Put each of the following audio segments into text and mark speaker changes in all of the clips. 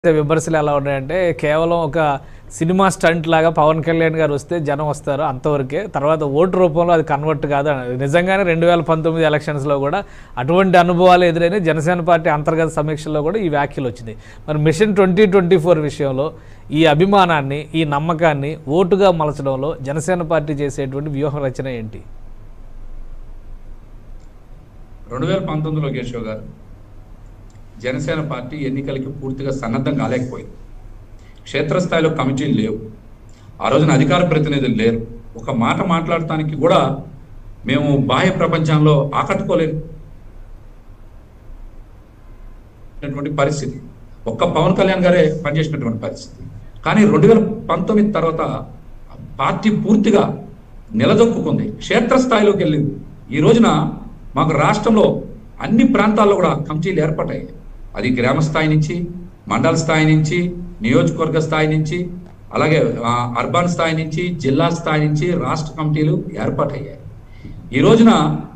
Speaker 1: విమర్శలు ఎలా ఉన్నాయంటే కేవలం ఒక సినిమా స్టంట్ లాగా పవన్ కళ్యాణ్ గారు వస్తే జనం వస్తారు అంతవరకే తర్వాత ఓటు రూపంలో అది కన్వర్ట్ కాదు అని నిజంగానే రెండు వేల పంతొమ్మిది ఎలక్షన్స్లో కూడా అటువంటి అనుభవాలు ఎదురైన జనసేన పార్టీ అంతర్గత సమీక్షల్లో కూడా ఈ వ్యాఖ్యలు వచ్చినాయి మరి మిషన్ ట్వంటీ ట్వంటీ ఫోర్ విషయంలో ఈ అభిమానాన్ని ఈ నమ్మకాన్ని ఓటుగా మలచడంలో జనసేన పార్టీ చేసేటువంటి వ్యూహ రచన ఏంటి
Speaker 2: రెండు వేల పంతొమ్మిదిలో కేశవ్ గారు జనసేన పార్టీ ఎన్నికలకి పూర్తిగా సన్నద్ధం కాలేకపోయింది క్షేత్రస్థాయిలో కమిటీలు లేవు ఆ రోజున అధికార ప్రతినిధులు లేరు ఒక మాట మాట్లాడటానికి కూడా మేము బాహ్య ప్రపంచంలో ఆకట్టుకోలేము అనేటువంటి పరిస్థితి ఒక్క పవన్ కళ్యాణ్ గారే పనిచేసినటువంటి పరిస్థితి కానీ రెండు వేల పంతొమ్మిది తర్వాత పార్టీ పూర్తిగా నిలదొక్కుంది క్షేత్రస్థాయిలోకి వెళ్ళింది ఈ రోజున మాకు రాష్ట్రంలో అన్ని ప్రాంతాల్లో కూడా కమిటీలు ఏర్పడ్డాయి అది గ్రామ స్థాయి నుంచి మండల స్థాయి నుంచి నియోజకవర్గ స్థాయి నుంచి అలాగే ఆ, అర్బన్ స్థాయి నుంచి జిల్లా స్థాయి నుంచి రాష్ట్ర కమిటీలు ఏర్పాటయ్యాయి ఈ రోజున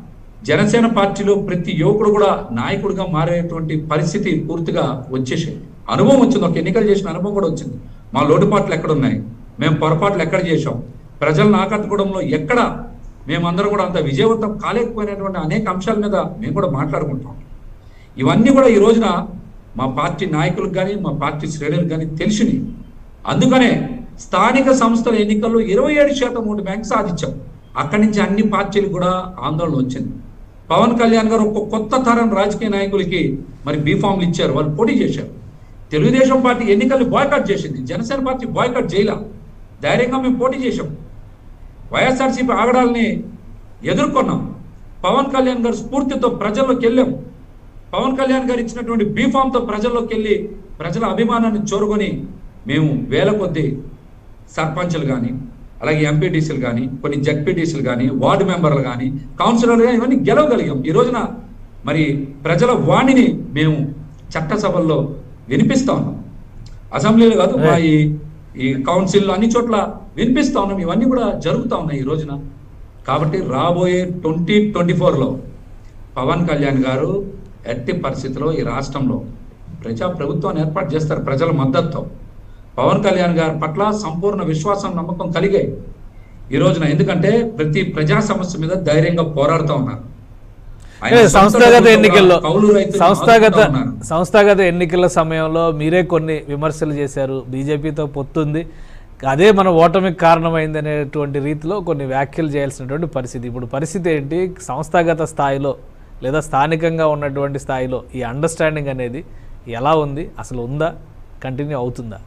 Speaker 2: జనసేన పార్టీలో ప్రతి యువకుడు కూడా నాయకుడిగా మారేటువంటి పరిస్థితి పూర్తిగా వచ్చేసింది అనుభవం వచ్చింది ఒక ఎన్నికలు చేసిన అనుభవం కూడా వచ్చింది మా లోటుపాట్లు ఎక్కడ ఉన్నాయి మేము పొరపాట్లు ఎక్కడ చేశాం ప్రజలను ఆకట్టుకోవడంలో ఎక్కడ మేమందరం కూడా అంత విజయవంతం కాలేకపోయినటువంటి అనేక అంశాల మీద మేము కూడా మాట్లాడుకుంటాం ఇవన్నీ కూడా ఈ రోజున మా పార్టీ నాయకులకు కానీ మా పార్టీ శ్రేణులకు కానీ తెలిసినాయి అందుకనే స్థానిక సంస్థల ఎన్నికల్లో ఇరవై ఏడు శాతం ఓటు బ్యాంక్ సాధించాం అక్కడి నుంచి అన్ని పార్టీలు కూడా ఆందోళన వచ్చింది పవన్ కళ్యాణ్ గారు ఒక కొత్త తరం రాజకీయ నాయకులకి మరి బీఫామ్లు ఇచ్చారు వాళ్ళు పోటీ చేశారు తెలుగుదేశం పార్టీ ఎన్నికల్ని బాయ్కాట్ చేసింది జనసేన పార్టీ బాయ్కాట్ చేయలే ధైర్యంగా మేము పోటీ చేశాం వైఎస్ఆర్సీపీ ఆగడాల్ని ఎదుర్కొన్నాం పవన్ కళ్యాణ్ గారు స్ఫూర్తితో ప్రజల్లోకి వెళ్ళాం పవన్ కళ్యాణ్ గారు ఇచ్చినటువంటి బీఫామ్తో ప్రజల్లోకి వెళ్ళి ప్రజల అభిమానాన్ని చూరుకొని మేము వేల కొద్ది సర్పంచ్లు కానీ అలాగే ఎంపీటీసీలు కానీ కొన్ని జడ్పీటీసీలు కానీ వార్డు మెంబర్లు కానీ కౌన్సిలర్లు కానీ ఇవన్నీ గెలవగలిగాం ఈ రోజున మరి ప్రజల వాణిని మేము చట్టసభల్లో వినిపిస్తా ఉన్నాం అసెంబ్లీలో కాదు మా ఈ ఈ కౌన్సిల్ అన్ని చోట్ల వినిపిస్తా ఉన్నాం ఇవన్నీ కూడా జరుగుతూ ఉన్నాయి ఈ రోజున కాబట్టి రాబోయే ట్వంటీ ట్వంటీ ఫోర్లో పవన్ కళ్యాణ్ గారు ఎట్టి పరిస్థితిలో ఈ రాష్ట్రంలో ప్రజా ప్రభుత్వాన్ని ఏర్పాటు చేస్తారు ప్రజల మద్దతుతో పవన్ కళ్యాణ్ గారి పట్ల సంపూర్ణ విశ్వాసం నమ్మకం కలిగాయి ఈ రోజున ఎందుకంటే ప్రతి ప్రజా సమస్య మీద ధైర్యంగా పోరాడుతూ ఉన్నారు ఆయన
Speaker 1: ఏ,
Speaker 2: సొంత
Speaker 1: సంస్థాగత
Speaker 2: డబ్బులతో
Speaker 1: ఎన్నికల్లో
Speaker 2: కూడా కౌలు రైతులను
Speaker 1: సంస్థాగత
Speaker 2: ఆదుకుంటా ఉన్నారు.
Speaker 1: సంస్థాగత ఎన్నికల సమయంలో మీరే కొన్ని విమర్శలు చేశారు బీజేపీతో పొత్తుంది అదే మన ఓటమికి కారణమైంది అనేటువంటి రీతిలో కొన్ని వ్యాఖ్యలు చేయాల్సినటువంటి పరిస్థితి ఇప్పుడు పరిస్థితి ఏంటి సంస్థాగత స్థాయిలో లేదా స్థానికంగా ఉన్నటువంటి స్థాయిలో ఈ అండర్స్టాండింగ్ అనేది ఎలా ఉంది అసలు ఉందా కంటిన్యూ అవుతుందా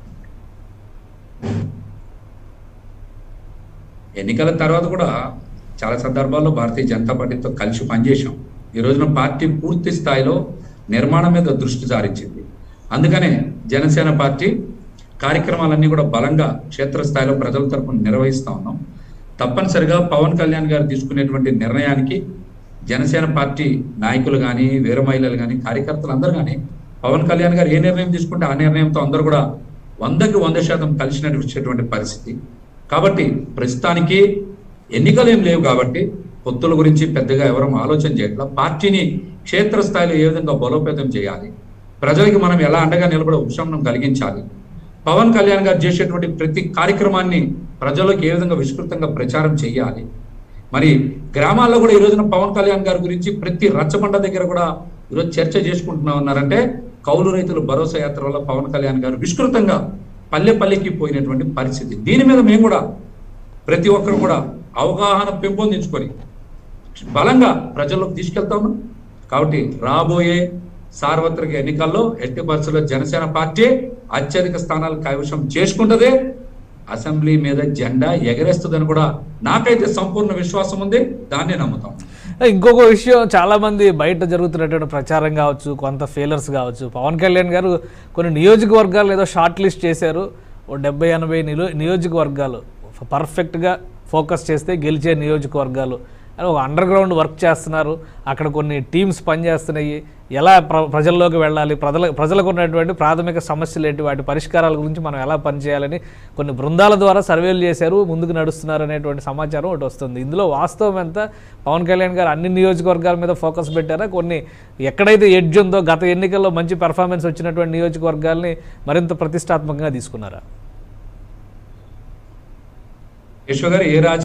Speaker 2: ఎన్నికల తర్వాత కూడా చాలా సందర్భాల్లో భారతీయ జనతా పార్టీతో కలిసి పనిచేశాం ఈ రోజున పార్టీ పూర్తి స్థాయిలో నిర్మాణం మీద దృష్టి సారించింది అందుకనే జనసేన పార్టీ కార్యక్రమాలన్నీ కూడా బలంగా క్షేత్రస్థాయిలో ప్రజల తరపున నిర్వహిస్తా ఉన్నాం తప్పనిసరిగా పవన్ కళ్యాణ్ గారు తీసుకునేటువంటి నిర్ణయానికి జనసేన పార్టీ నాయకులు కానీ వీర మహిళలు కానీ కార్యకర్తలు అందరూ కానీ పవన్ కళ్యాణ్ గారు ఏ నిర్ణయం తీసుకుంటే ఆ నిర్ణయంతో అందరూ కూడా వందకి వంద శాతం కలిసినటువంటి పరిస్థితి కాబట్టి ప్రస్తుతానికి ఎన్నికలు ఏం లేవు కాబట్టి పొత్తుల గురించి పెద్దగా ఎవరూ ఆలోచన చేయట్లా పార్టీని క్షేత్రస్థాయిలో ఏ విధంగా బలోపేతం చేయాలి ప్రజలకి మనం ఎలా అండగా నిలబడే ఉపశమనం కలిగించాలి పవన్ కళ్యాణ్ గారు చేసేటువంటి ప్రతి కార్యక్రమాన్ని ప్రజలకు ఏ విధంగా విస్తృతంగా ప్రచారం చేయాలి మరి గ్రామాల్లో కూడా ఈ రోజున పవన్ కళ్యాణ్ గారి గురించి ప్రతి రచ్చబండ దగ్గర కూడా ఈరోజు చర్చ చేసుకుంటున్నా ఉన్నారంటే కౌలు రైతులు భరోసా యాత్ర వల్ల పవన్ కళ్యాణ్ గారు విస్తృతంగా పల్లె పల్లెకి పోయినటువంటి పరిస్థితి దీని మీద మేము కూడా ప్రతి ఒక్కరు కూడా అవగాహన పెంపొందించుకొని బలంగా ప్రజల్లోకి తీసుకెళ్తా ఉన్నాం కాబట్టి రాబోయే సార్వత్రిక ఎన్నికల్లో ఎట్టి పరిస్థితుల్లో జనసేన పార్టీ అత్యధిక స్థానాలు కైవశం చేసుకుంటదే అసెంబ్లీ మీద జెండా ఎగరేస్తుందని కూడా నాకైతే సంపూర్ణ విశ్వాసం ఉంది దాన్నే నమ్ముతాం
Speaker 1: ఇంకొక విషయం చాలా మంది బయట జరుగుతున్నటువంటి ప్రచారం కావచ్చు కొంత ఫెయిలర్స్ కావచ్చు పవన్ కళ్యాణ్ గారు కొన్ని నియోజకవర్గాలు ఏదో షార్ట్ లిస్ట్ చేశారు ఓ డెబ్బై ఎనభై నిలో నియోజకవర్గాలు పర్ఫెక్ట్గా ఫోకస్ చేస్తే గెలిచే నియోజకవర్గాలు అని ఒక అండర్ గ్రౌండ్ వర్క్ చేస్తున్నారు అక్కడ కొన్ని టీమ్స్ పనిచేస్తున్నాయి ఎలా ప్ర ప్రజల్లోకి వెళ్ళాలి ప్రజల ప్రజలకు ఉన్నటువంటి ప్రాథమిక సమస్యలు ఏంటి వాటి పరిష్కారాల గురించి మనం ఎలా పనిచేయాలని కొన్ని బృందాల ద్వారా సర్వేలు చేశారు ముందుకు నడుస్తున్నారు అనేటువంటి సమాచారం ఒకటి వస్తుంది ఇందులో వాస్తవం ఎంత పవన్ కళ్యాణ్ గారు అన్ని నియోజకవర్గాల మీద ఫోకస్ పెట్టారా కొన్ని ఎక్కడైతే ఎడ్జ్ ఉందో గత ఎన్నికల్లో మంచి పెర్ఫార్మెన్స్ వచ్చినటువంటి నియోజకవర్గాల్ని మరింత ప్రతిష్టాత్మకంగా తీసుకున్నారా
Speaker 2: యశ్వ గారు ఏ రాజ